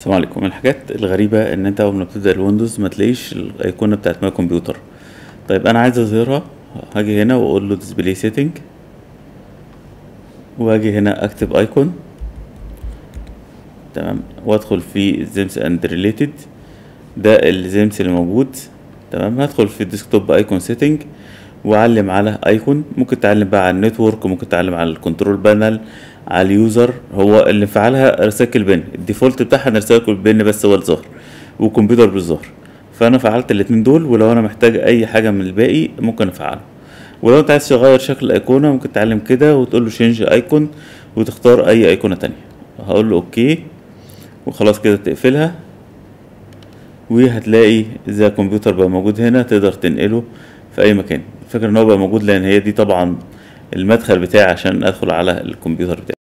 السلام عليكم من الحاجات الغريبة ان انت اول ما بتبدأ الويندوز ما تلاقيش الايقونة بتاعت ماي كمبيوتر طيب انا عايز اظهرها هاجي هنا واقول له display setting واجي هنا اكتب ايكون تمام وادخل في زيمس اند ريليتد ده الزيمس اللي موجود تمام هدخل في الديسكتوب ايكون سيتنج واعلم على ايكون ممكن تعلم بقى على النتورك ممكن تعلم على الكنترول بانل على اليوزر هو اللي فعلها ريسايكل بن الديفولت بتاعها ان ريسايكل بن بس هو الظاهر وكمبيوتر بالظهر فانا فعلت الاتنين دول ولو انا محتاج اي حاجه من الباقي ممكن افعله ولو انت عايز تغير شكل الايقونه ممكن تعلم كده وتقول له شينج ايكون وتختار اي ايقونه تانية هقول له اوكي وخلاص كده تقفلها وهتلاقي اذا الكمبيوتر بقى موجود هنا تقدر تنقله في اي مكان الفكره ان هو بقى موجود لان هي دي طبعا المدخل بتاعي عشان ادخل على الكمبيوتر بتاعي